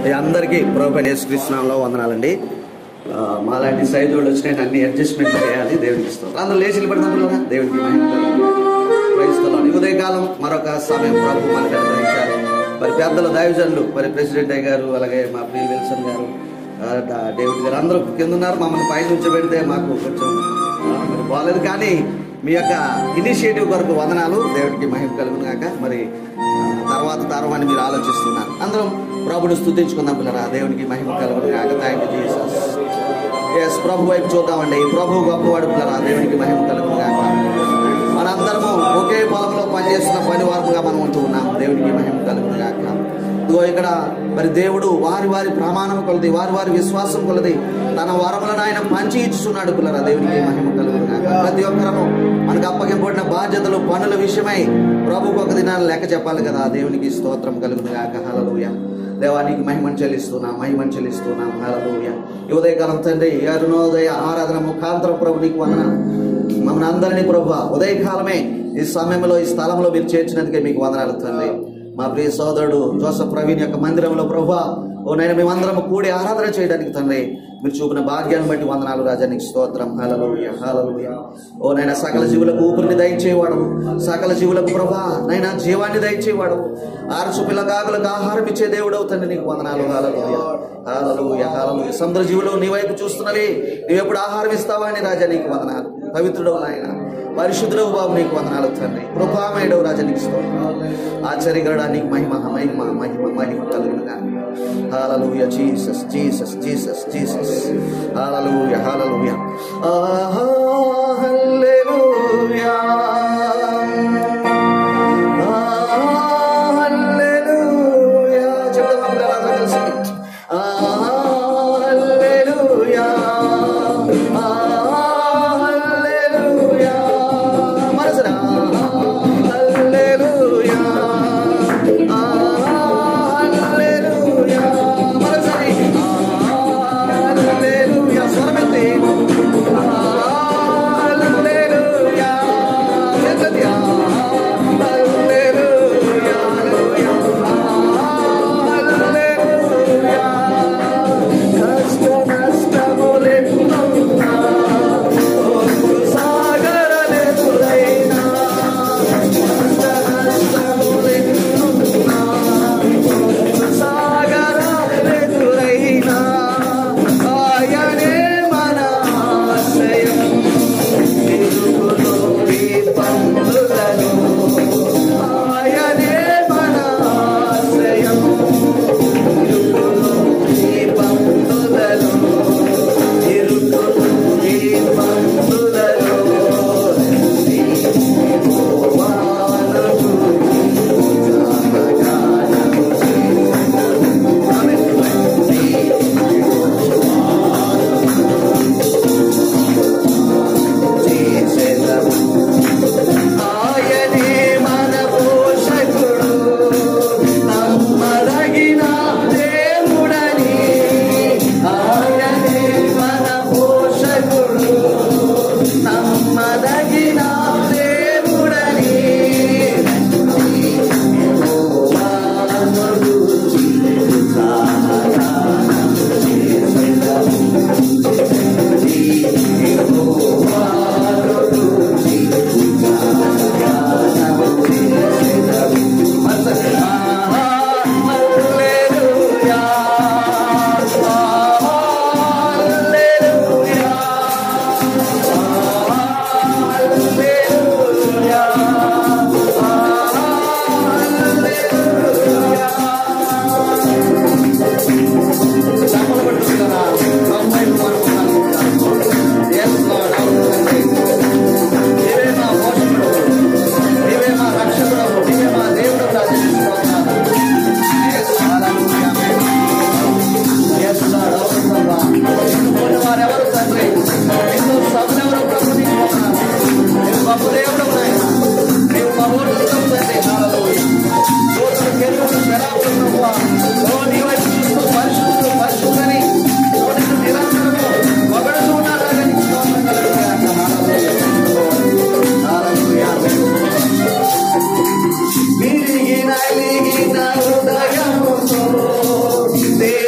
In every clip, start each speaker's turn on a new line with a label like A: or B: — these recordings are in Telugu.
A: ఈ అందరికీ ప్రభు యేసుకృష్ణంలో వందనాలండి ఆ, మాలాంటి సైజు వాళ్ళు వచ్చినాయి అన్ని అడ్జస్ట్మెంట్ చేయాలి దేవునికి ఇస్తాం అందరూ లేచి పెడతాం దేవునికి మహిమ కలుగును. Praise the Lord. ఈ ఉదయకాలం మరొక సమయం ప్రభు మనకు అనుగ్రహించారు మరి పెద్దల దైవజనులు మరి ప్రెసిడెంట్ అయ్య గారు అలాగే మా ప్రియ విల్సన్ గారు ఆ, డా- డేవిడ్ గారు అందరూ కింద ఉన్నారు మమ్మల్ని పైన ఉంచబెడితే మాకు కొంచెం ఆ, మరి బాగాలేదు కానీ మీ యొక్క ఇనిషియేటివ్ కొరకు వందనాలు దేవుడికి మహిమ కలుగును గాక మరి ఆ, తర్వాత తరమని మీరు ఆలోచిస్తున్నారు అందరం ప్రభుని స్తుతించుకుందాం పిల్లరా దేవునికి మహిమ కలుగును గాక థ్యాంక్ యూ జీసస్ ఎస్ ప్రభు వైపు చూద్దామండి ప్రభు గొప్పవాడు పిల్లరా దేవునికి మహిమ కలుగును గాక మనందరము ఒకే పొలంలో పనిచేస్తున్న పని వారముగా మనం ఉంటూ ఉన్నాం దేవునికి మహిమ కలుగును గాక ఇదిగో ఇక్కడ మరి దేవుడు వారి వారి ప్రమాణం కొలది వారి వారి విశ్వాసం కొలది తన వరములను ఆయన పంచి ఇచ్చుచున్నాడు పిల్లరా దేవునికి మహిమ కలుగును గాక ప్రతి ఒక్కరము మనకు అప్పగింపబడిన బాధ్యతలు పనుల విషయమై ప్రభుకు ఒక దినాన్ని లెక్క చెప్పాలి కదా దేవునికి స్తోత్రం కలుగును గాక హల్లెలూయా దేవానికి మహిమను చెల్లిస్తున్నాం మహిమను చెల్లిస్తున్నాం హల్లెలూయా ఈ ఉదయకాలం తండ్రి ఈ అరుణోదయ ఆరాధన ముఖాంతరం ప్రభు నీకు వందన మమ్మల్ని అందరినీ ప్రభు ఉదయకాలమే ఈ సమయంలో ఈ స్థలంలో మీరు చేర్చినందుకే మీకు వందనాలు తండ్రి మా ప్రియ సోదరుడు జోసఫ్ ప్రవీణ్ యొక్క మందిరంలో ప్రభు ఓ నేను మేమందరం కూడి ఆరాధన చేయడానికి తండ్రి మీరు చూపిన భాగ్యాన్ని బట్టి వందనాలు రాజా నీకు స్తోత్రం హల్లెలూయా హల్లెలూయా ఓ నైనా సకల జీవులకు ఊపిరిని దయచేవాడు సకల జీవులకు ప్రభా నైనా జీవాన్ని దయచేవాడు ఆరుచు పిల్లగాకులకు ఆహారం ఇచ్చే దేవుడు అవుతుంది నీకు వందనాలు హల్లెలూయా హల్లెలూయా హల్లెలూయా సముద్ర జీవులు నీ వైపు చూస్తున్నవి నువ్వు ఎప్పుడు ఆహారం ఇస్తావా అని రాజా నీకు వందనాలు పవిత్రుడవు నాయన పరిశుద్ధుడవు బాబు నీకు వందనాలు తండ్రి కృపామయుడవు రాజా నీకు స్తోత్రం ఆశ్చర్యగరుడా నీకు మహిమ మహిమ మహిమ మహిమ కలుగునుగా hallelujah Jesus Jesus Jesus Jesus hallelujah hallelujah ఆహా హల్లెలూయా ఆహా హల్లెలూయా చెప్దాం అందరం కలిసి ఆహా హల్లెలూయా ఆహా హల్లెలూయా మనసరా హల్లెలూయా ఆహా హల్లెలూయా మనసరి హల్లెలూయా స్వరమెత్తి హల్లెలూయా చేతులెత్తి హల్లెలూయా హల్లెలూయా కష్ట నష్టములెన్నున్నా ఓర్పు సాగరలెదురైనా కష్ట నష్టములెన్నున్నా ఓర్పు సాగరలెదురైనా ఆయనే మన ఆశ్రయం తిరుగులోని పందులను ఆయనే మన ఆశ్రయం తిరుగులోని పందులను తిరుగులోని పందులను వానకు జానగానము చేసేదము ఆయనే మన పోషకుడు నమ్మదగిన దేవుడని ఆయనే మన పోషకుడు నమ్మదగిన దేవుడని యెహోవాను గూర్చి సాగానము చేసెదము. యెహోవాను గూర్చి సాగానము చేసెదము. మనసు ఆహా, హల్లెలూయా. ఆహా, హల్లెలూయా. ఆహా, హల్లెలూయా. ఆహా, హల్లెలూయా. చప్పలు పట్టుకుంటారా? అమ్మాయి పడుకున్నాను. Yes, Lord. అవును తండ్రి. నీవే మా పోషకుడు. నీవే మా రక్షకుడు. నీవే మా దేవుడు రాజేస్తున్నాను. Yes, hallelujah. Yes, Lord. అవును ప్రభా. నిన్ను పోయిన వారెవరు తండ్రి? నిన్ను సభనెవరు ప్రభు నీకు వందనాలు. నీవు గొప్ప దేవుడు నాయన. నీవు మహోన్నతుడవు తండ్రి. Hallelujah. దూతలు, కెరూబులు, శరాపులు ప్రభువా. ఓ నీ వైపు చూస్తూ పరిశుద్ధుడు, పరిశుద్ధని ఓ నిన్ను నిరంతరము పొగడుతూ ఉన్నారు రాజా. నీకు స్తోత్రం కలుగును గాక. Hallelujah. Hallelujah. విరిగిన విరిగిన హృదయముతో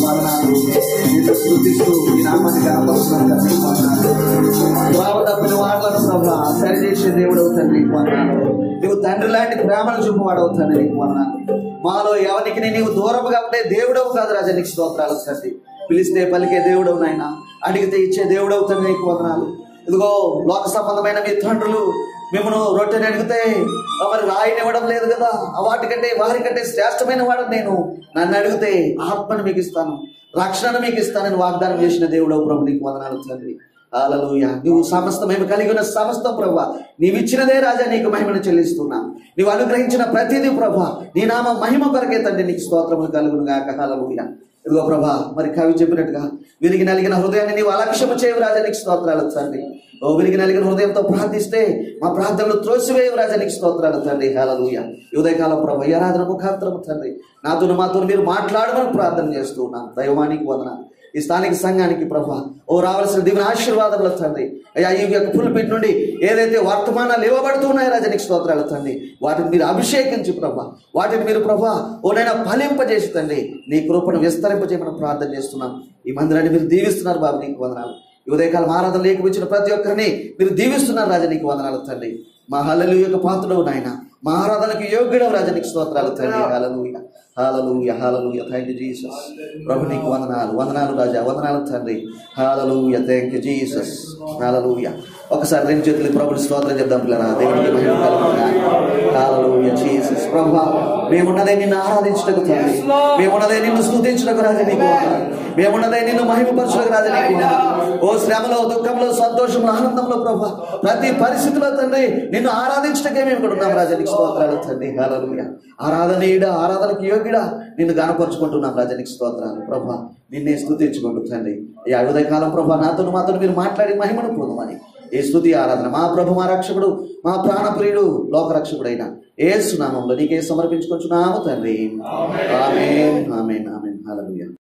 A: వందనాలు నిన్ను శృతిస్తూ ఈ నామాన్ని కనపరుస్తున్నాను తండ్రి నీకు వందనాలు ప్రభావ తప్పిన మాటలను ప్రభా సరిచేసే దేవుడు అవుతాను నీకు వందనాలు నువ్వు తండ్రి లాంటి ప్రేమను చూపువాడు అవుతాను నీకు వందనాలు మాలో ఎవరికి నీవు దూరముగా ఉండే దేవుడవు కాదు రాజా నీకు స్తోత్రాలు తండ్రి పిలిస్తే పలికే దేవుడవు నాయన అడిగితే ఇచ్చే దేవుడు అవుతాను నీకు వందనాలు ఇదిగో లోక సంబంధమైన మీ తండ్రులు మిమ్మను రొట్టెని అడిగితే ఆ మరి రాయిని ఇవ్వడం లేదు కదా ఆ వాటికంటే వారికంటే శ్రేష్టమైన వాడని నేను నన్ను అడిగితే ఆత్మను మీకు ఇస్తాను రక్షణను మీకు ఇస్తానని వాగ్దానం చేసిన దేవుడు ప్రభు నీకు వందనాలు తండ్రి హల్లెలూయ నువ్వు సమస్తం మేము కలిగి ఉన్న సమస్తం ప్రభా నీవు ఇచ్చినదే రాజా నీకు మహిమను చెల్లిస్తున్నా నీవు అనుగ్రహించిన ప్రతిదీ ప్రభా నీ నామ మహిమ కొరకే తండ్రి నీకు స్తోత్రములు కలుగును గాక హల్లెలూయ ఇదిగో ప్రభా మరి కవి చెప్పినట్టుగా విరిగి నలిగిన హృదయాన్ని నీవు అలక్ష్యము చేయవు రాజా నీకు స్తోత్రాలు తండ్రి ఓ విరిగి నలిగిన హృదయంతో ప్రార్థిస్తే మా ప్రార్థనలు త్రోసివేయవు రాజా నీకు స్తోత్రాలు తండ్రి హల్లెలూయ ఈ ఉదయకాలం ప్రభు ఈ ఆరాధన ముఖాంతరము తండ్రి నాతో మాతో మీరు మాట్లాడమని ప్రార్థన చేస్తూ ఉన్నాను దైవానికి వందనాలు ఈ స్థానిక సంఘానికి ప్రభా ఓ రావాల్సిన దివ్య ఆశీర్వాదములు తండ్రి అయ్యా ఈ యొక్క పుల్పిట్ నుండి ఏదైతే వర్తమానాలు ఇవ్వబడుతున్నాయో రాజనికి స్తోత్రాలు తండ్రి వాటిని మీరు అభిషేకించి ప్రభా వాటిని మీరు ప్రభా ఓ నైనా ఫలింపజేసి తండ్రి నీ కృపను విస్తరింపజేయమని ప్రార్థన చేస్తున్నాం ఈ మందిరాన్ని మీరు దీవిస్తున్నారు బాబు నీకు వందనాలు ఈ ఉదయకాలం ఆరాధన లేకపోయిన ప్రతి ఒక్కరిని మీరు దీవిస్తున్నారు రాజా నీకు వందనాలు తండ్రి మా హల్లలు యొక్క పాత్రవు నాయన మా ఆరాధనకు యోగ్యుడవు రాజా నీకు స్తోత్రాలు తండ్రి hallelujah hallelujah hallelujah thank you Jesus ప్రభు నీకు వందనాలు వందనాలు రాజా వందనాలు తండ్రి hallelujah thank you Jesus hallelujah ఒకసారి రెండు చేతులు ప్రభుని స్తోత్రం చెప్దాం పిల్లరా దేవునికి మహిమ కలుగును హల్లెలూయ జీసస్ ప్రభు మేమున్నదే నిన్ను ఆరాధించటకు తండ్రి మేమున్నదే నిన్ను స్తుతించటకు రాజా నీకు వందనాలు మేమున్నదే నిన్ను మహిమపరచడానికి రాజా నీకు వందనాలు ఓ శ్రమలో దుఃఖంలో సంతోషంలో ఆనందంలో ప్రభు ప్రతి పరిస్థితిలో తండ్రి నిన్ను ఆరాధించటకే మేము ఇక్కడ ఉన్నాం రాజా నీకు స్తోత్రాలు తండ్రి హల్లెలూయ ఆరాధనీయుడ ఆరాధనకు యోగ్యుడా నిన్ను గనపరుచుకుంటున్నాం రాజా నీకు స్తోత్రాలు ప్రభా నిన్నే స్తుతించుకుంటూ తండ్రి ఈ ఉదయ కాలం ప్రభా నాతో మాతో మీరు మాట్లాడి మహిమను పొందమని ఏ స్తుతి ఆరాధన మా ప్రభు మా రక్షకుడు మా ప్రాణప్రియుడు లోకరక్షకుడైన ఏ సునామంలో నీకే సమర్పించుకొచ్చున్నాము తండ్రి ఆమెన్ ఆమెన్ ఆమెన్ హల్లెలూయా